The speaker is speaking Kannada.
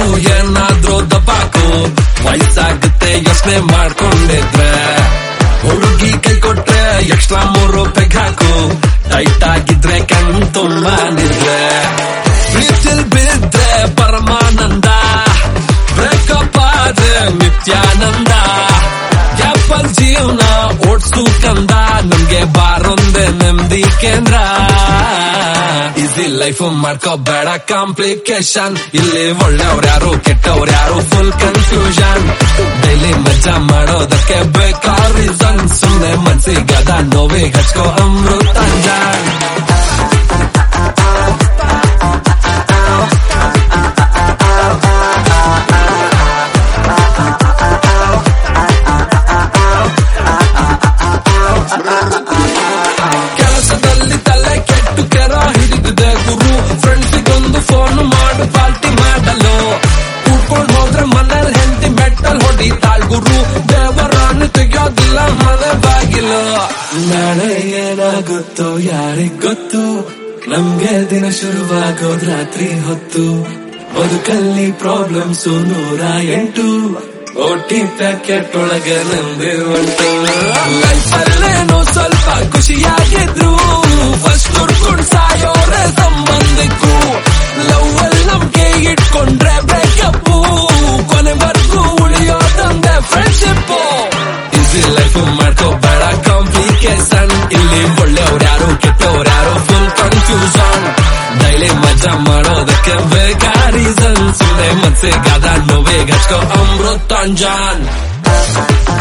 ಏನಾದ್ರೂ ದಬಾಕು ವಯಸ್ಸಾಗುತ್ತೆ ಯೋಚನೆ ಮಾಡ್ಕೊಂಡಿದ್ರೆ ಹುಡುಗಿ ಕೈ ಕೊಟ್ರೆ ಎಕ್ಸ್ಟ್ರಾ ಮೂರು ಪೆಗ್ ಹಾಕು ಟೈಟ್ ಆಗಿದ್ರೆ ಕಣ್ ತುಂಬಾ ನಿದ್ರೆ ಪ್ರೀತಿಲ್ ಬಿದ್ರೆ ಪರಮಾನಂದ ಬ್ರೇಕಪ್ ಆದ್ರೆ ನಿತ್ಯಾನಂದ ಗ್ಯಾಪಲ್ ಜೀವನ ಓಡ್ಸು ಕಂದ ನಮ್ಗೆ ಬಾರೊಂದೆ ನೆಮ್ಮದಿ ಕೇಂದ್ರ ಈಸಿ ಲೈಫ್ ಮಾಡ್ಕೋಬೇಡ ಕಾಂಪ್ಲಿಕೇಶನ್ ಇಲ್ಲಿ ಒಳ್ಳೆಯವ್ರು ಯಾರು ಕೆಟ್ಟವ್ರು ಯಾರು ಫುಲ್ ಕನ್ಫ್ಯೂಷನ್ ಡೈಲಿ ಮಜಾ ಮಾಡೋದಕ್ಕೆ ಬೇಕಾ ರೀಸನ್ ಸುಮ್ನೆ ಮನ್ಸಿಗದ ನೋವಿಗೆ ಹಚ್ಕೋ ಅಮೃತಾಂಜನ್ ಕೆಲಸದಲ್ಲಿ ತಲೆ ಕೆಟ್ಟು ಕೆರ ಹಿಡಿದಿದೆ ಗುರು ಫ್ರೆಂಡ್ಸಿಗೊಂದು ಫೋನ್ ಮಾಡು ಪಾರ್ಟಿ ಮಾಡಲು ಕೂತ್ಕೊಂಡು ಹೋದ್ರೆ ಮನೇಲಿ ಹೆಂಡತಿ ಮೆಟ್ಟಲ್ ಹೊಡಿತಾಳ್ ಗುರು ದೇವರನ್ನು ತೆಗಿಯೋದಿಲ್ಲ ಮನೆ ಬಾಗಿಲು ನಾಳೆ ಏನಾಗುತ್ತೋ ಯಾರಿಗ್ ಗೊತ್ತು ನಮ್ಗೆ ದಿನ ಶುರುವಾಗೋದ್ ರಾತ್ರಿ ಹೊತ್ತು ಬದುಕಲ್ಲಿ ಪ್ರಾಬ್ಲಮ್ಸ್ ನೂರ ಎಂಟು ಓಟಿ ಪ್ಯಾಕೆಟ್ ಒಳಗೆ ನಂದೆ ಉಂಟು ಲೈಫಲ್ಲೇನೋ ಸ್ವಲ್ಪ ಖುಷಿಯಾಗಿದ್ರು ಫಸ್ಟ್ ಹುಡ್ಕೊಂಡು ಸಾಯೋರೆ ಸಂಬಂಧಕ್ಕೂ ಲವ್ ಅಲ್ಲಿ ನಂಬಿಕೆ ಇಟ್ಕೊಂಡ್ರೆ ಬ್ರೇಕಪ್ ಕೊನೆವರೆಗೂ ಉಳಿಯೋದಂದೆ ಫ್ರೆಂಡ್ಶಿಪ್ ಈಸಿ ಲೈಫ್ ಮಾಡ್ಕೋಬೇಡ ಕಾಂಪ್ಲಿಕೇಶನ್ ಇಲ್ಲಿ ಒಳ್ಳೆಯವ್ರು ಯಾರು ಕೆಟ್ಟವ್ರು ಯಾರು ಫುಲ್ ಕನ್ಫ್ಯೂಷನ್ ಡೈಲಿ ಮಜಾ ಮಾಡೋದಕ್ಕೆ ಬೇಕಾ ರೀಸನ್ ಸುಮ್ಮನೆ ಮನ್ಸಿಗಾದ ನೋವಿಗೆ ಹಚ್ಕೋ ಅಮೃತಾಂಜನ್